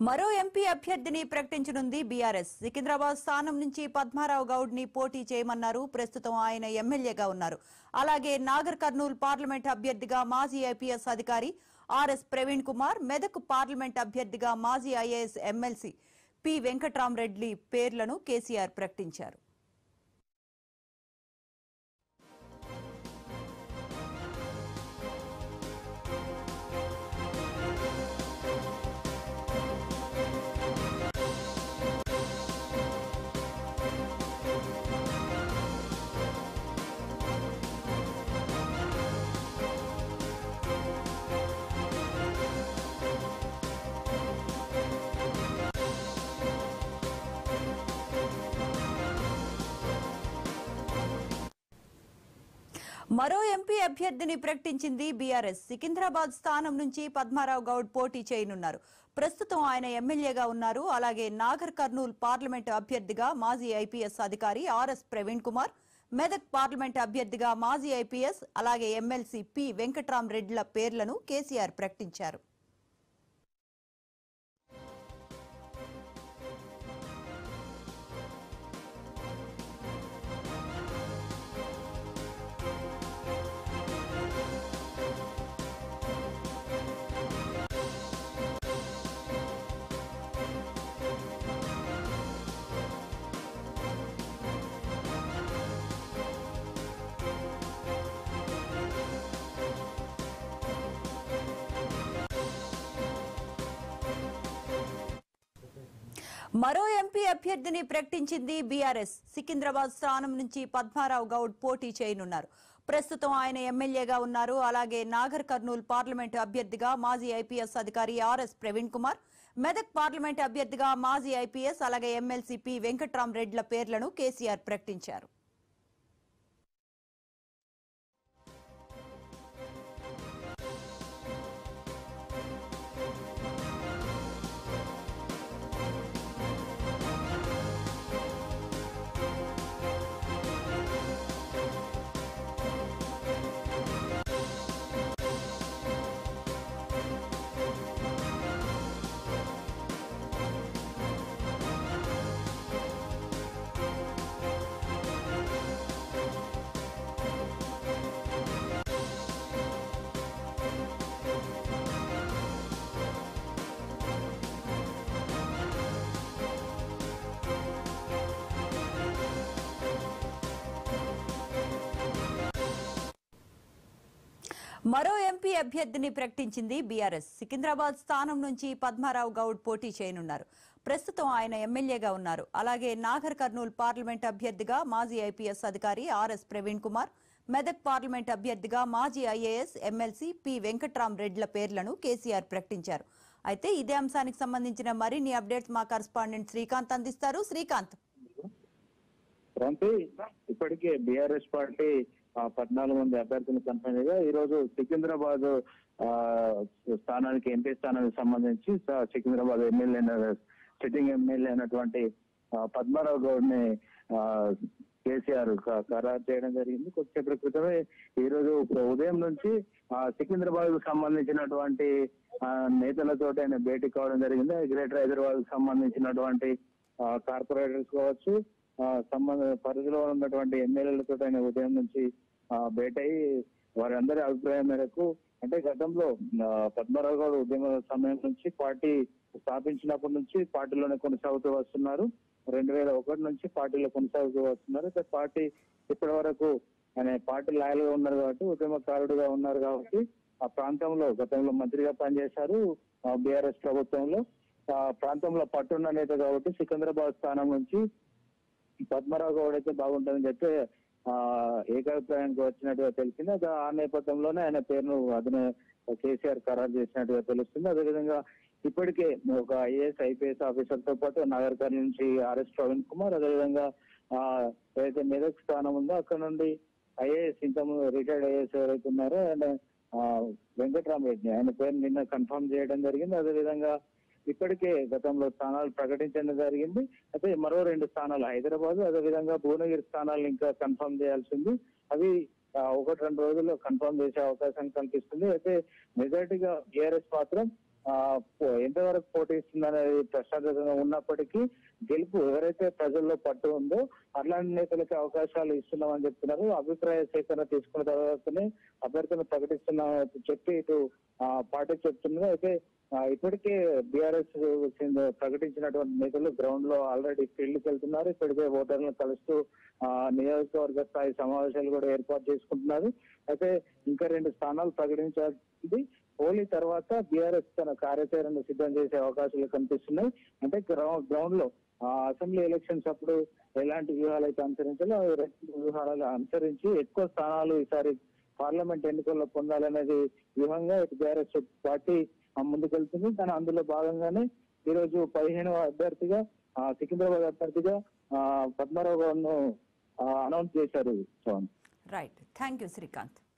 మరో ఎంపీ అభ్యర్థిని ప్రకటించనుంది బీఆర్ఎస్ సికింద్రాబాద్ స్థానం నుంచి పద్మారావు గౌడ్ ని పోటీ చేయమన్నారు ప్రస్తుతం ఆయన ఎమ్మెల్యేగా ఉన్నారు అలాగే నాగర్ కర్నూలు పార్లమెంట్ అభ్యర్థిగా మాజీ ఐపీఎస్ అధికారి ఆర్ఎస్ ప్రవీణ్ కుమార్ మెదక్ పార్లమెంట్ అభ్యర్థిగా మాజీ ఐఏఎస్ ఎమ్మెల్సీ పి వెంకట్రామరెడ్డి పేర్లను కేసీఆర్ ప్రకటించారు మరో ఎంపీ అభ్యర్థిని ప్రకటించింది బీఆర్ఎస్ సికింద్రాబాద్ స్థానం నుంచి పద్మారావు గౌడ్ పోటీ చేయనున్నారు ప్రస్తుతం ఆయన ఎమ్మెల్యేగా ఉన్నారు అలాగే నాగర్ కర్నూలు పార్లమెంట్ అభ్యర్థిగా మాజీ ఐపీఎస్ అధికారి ఆర్ఎస్ ప్రవీణ్ కుమార్ మెదక్ పార్లమెంట్ అభ్యర్థిగా మాజీ ఐపీఎస్ అలాగే ఎమ్మెల్సీ పి వెంకట్రామ్ రెడ్డిల పేర్లను కేసీఆర్ ప్రకటించారు మరో ఎంపీ అభ్యర్థిని ప్రకటించింది బీఆర్ఎస్ సికింద్రాబాద్ స్థానం నుంచి పద్మారావు గౌడ్ పోటీ చేయనున్నారు ప్రస్తుతం ఆయన ఎమ్మెల్యేగా ఉన్నారు అలాగే నాగర్ కర్నూలు పార్లమెంటు అభ్యర్థిగా మాజీ ఐపీఎస్ అధికారి ఆర్ఎస్ ప్రవీణ్ కుమార్ మెదక్ పార్లమెంట్ అభ్యర్థిగా మాజీ ఐపీఎస్ అలాగే ఎమ్మెల్సీ పి వెంకట్రామ్ రెడ్డిల పేర్లను కేసీఆర్ ప్రకటించారు మరో ఎంపీ అభ్యర్థిని ప్రకటించింది బీఆర్ఎస్ సికింద్రాబాద్ స్థానం నుంచి పద్మారావు గౌడ్ పోటీ చేయనున్నారు ప్రస్తుతం ఆయన ఎమ్మెల్యేగా ఉన్నారు అలాగే నాగర్ కర్నూలు పార్లమెంట్ అభ్యర్థిగా మాజీ ఐపీఎస్ అధికారి ఆర్ఎస్ ప్రవీణ్ కుమార్ మెదక్ పార్లమెంట్ అభ్యర్థిగా మాజీ ఐఏఎస్ ఎమ్మెల్సీ పి వెంకట్రామ్ రెడ్డిల పేర్లను కేసీఆర్ ప్రకటించారు అయితే ఇదే అంశానికి సంబంధించిన మరిన్ని అప్డేట్స్ మా కరస్పాండెంట్ శ్రీకాంత్ అందిస్తారు శ్రీకాంత్ క్రాంతి ఇప్పటికే బీఆర్ఎస్ పార్టీ ఆ, పద్నాలుగు మంది అభ్యర్థులు కన్ఫైన్గా ఈ రోజు సికింద్రాబాద్ ఆ, స్థానానికి ఎంపీ స్థానానికి సంబంధించి స- సికింద్రాబాద్ ఎమ్మెల్యే సిట్టింగ్ ఎమ్మెల్యే అయినటువంటి ఆ, పద్మారావు గౌడ్ ని కేసీఆర్ క- ఖరారు చేయడం జరిగింది కొద్దిసేపటి క్రితమే ఈ రోజు ఉదయం నుంచి ఆ, సికింద్రాబాద్ కు సంబంధించినటువంటి ఆ, నేతలతో ఆయన భేటీ కావడం జరిగింది గ్రేటర్ హైదరాబాద్ కు సంబంధించినటువంటి ఆ, కార్పొరేటర్స్ కావచ్చు ఆ, సంబంధ పరిధిలో ఉన్నటువంటి ఎమ్మెల్యేలతో ఆయన ఉదయం నుంచి ఆ, భేటీ వారందరి అభిప్రాయం మేరకు అంటే గతంలో ఆ, పద్మరావు గౌడ్ ఉద్యమ సమయం నుంచి పార్టీ స్థాపించినప్పటి నుంచి పార్టీలోనే కొనసాగుతూ వస్తున్నారు రెండు వేల ఒకటి నుంచి పార్టీలో కొనసాగుతూ వస్తున్నారు అయితే పార్టీ ఇప్పటి వరకు ఆయన పార్టీ లాయల్ గా ఉన్నారు కాబట్టి ఉద్యమకారుడుగా ఉన్నారు కాబట్టి ఆ ప్రాంతంలో గతంలో మంత్రిగా పనిచేశారు బీఆర్ఎస్ ప్రభుత్వంలో ఆ ప్రాంతంలో పట్టున్న నేత కాబట్టి సికింద్రాబాద్ స్థానం నుంచి పద్మరావు గౌడ్ అయితే బాగుంటుందని చెప్పి ఆ ఏకాభిప్రాయానికి వచ్చినట్టుగా తెలిసింది అది ఆ నేపథ్యంలోనే ఆయన పేరును అదనే కేసీఆర్ ఖరారు చేసినట్టుగా తెలుస్తుంది అదేవిధంగా ఇప్పటికే ఒక ఐఏఎస్ ఐపీఎస్ ఆఫీసర్ తో పాటు నాగర్ కర్నూలు నుంచి ఆర్ఎస్ ప్రవీణ్ కుమార్ అదేవిధంగా ఆ ఏదైతే మెదక్ స్థానం ఉందో అక్కడ నుండి ఐఏఎస్ ఇంతకుముందు రిటైర్డ్ ఐఏఎస్ ఎవరైతే ఉన్నారో ఆయన ఆ, వెంకట్రామరెడ్డి ఆయన పేరు నిన్న కన్ఫర్మ్ చేయడం జరిగింది అదేవిధంగా ఇప్పటికే గతంలో స్థానాలు ప్రకటించడం జరిగింది అయితే మరో రెండు స్థానాలు హైదరాబాద్ అదేవిధంగా భువనగిరి స్థానాలు ఇంకా కన్ఫర్మ్ చేయాల్సింది అవి ఆ, ఒకటి రెండు రోజుల్లో కన్ఫర్మ్ చేసే అవకాశం కనిపిస్తుంది అయితే మెజార్టీగా టీఆర్ఎస్ మాత్రం ఆ, పో- ఎంతవరకు పోటీ ఇస్తుందనేది ప్రశ్నార్థకంగా ఉన్నప్పటికీ గెలుపు ఎవరైతే ప్రజల్లో పట్టు ఉందో అట్లాంటి నేతలకి అవకాశాలు ఇస్తున్నామని చెప్తున్నారు అభిప్రాయ సేకరణ తీసుకున్న తర్వాతనే అభ్యర్థులను ప్రకటిస్తున్నామని చెప్పి ఇటు ఆ, పార్టీ చెప్తున్నది అయితే ఆ, ఇప్పటికే బీఆర్ఎస్ ప్రకటించినటువంటి నేతలు గ్రౌండ్ లో ఆల్రెడీ ఫీల్డ్ కి వెళ్తున్నారు ఇప్పటికే ఓటర్లను కలుస్తూ ఆ, నియోజకవర్గ స్థాయి సమావేశాలు కూడా ఏర్పాటు చేసుకుంటున్నారు అయితే ఇంకా రెండు స్థానాలు ప్రకటించాల్సింది హోలీ తర్వాత బీఆర్ఎస్ తన కార్యాచరణను సిద్ధం చేసే అవకాశాలు కనిపిస్తున్నాయి అంటే గ్రౌండ్ గ్రౌండ్ లో ఆ, అసెంబ్లీ ఎలక్షన్స్ అప్పుడు ఎలాంటి వ్యూహాలు అయితే అనుసరించాలో ఆ రెండు వ్యూహాలు అనుసరించి ఎక్కువ స్థానాలు ఈసారి పార్లమెంట్ ఎన్నికల్లో పొందాలనేది వ్యూహంగా ఇటు బీఆర్ఎస్ పార్టీ ఆ, ముందుకెళ్తుంది కానీ అందులో భాగంగానే ఈ రోజు పదిహేనవ అభ్యర్థిగా ఆ, సికింద్రాబాద్ అభ్యర్థిగా ఆ, పద్మారావు గారిను అనౌన్స్ చేశారు సోన్ రైట్ థ్యాంక్ యూ శ్రీకాంత్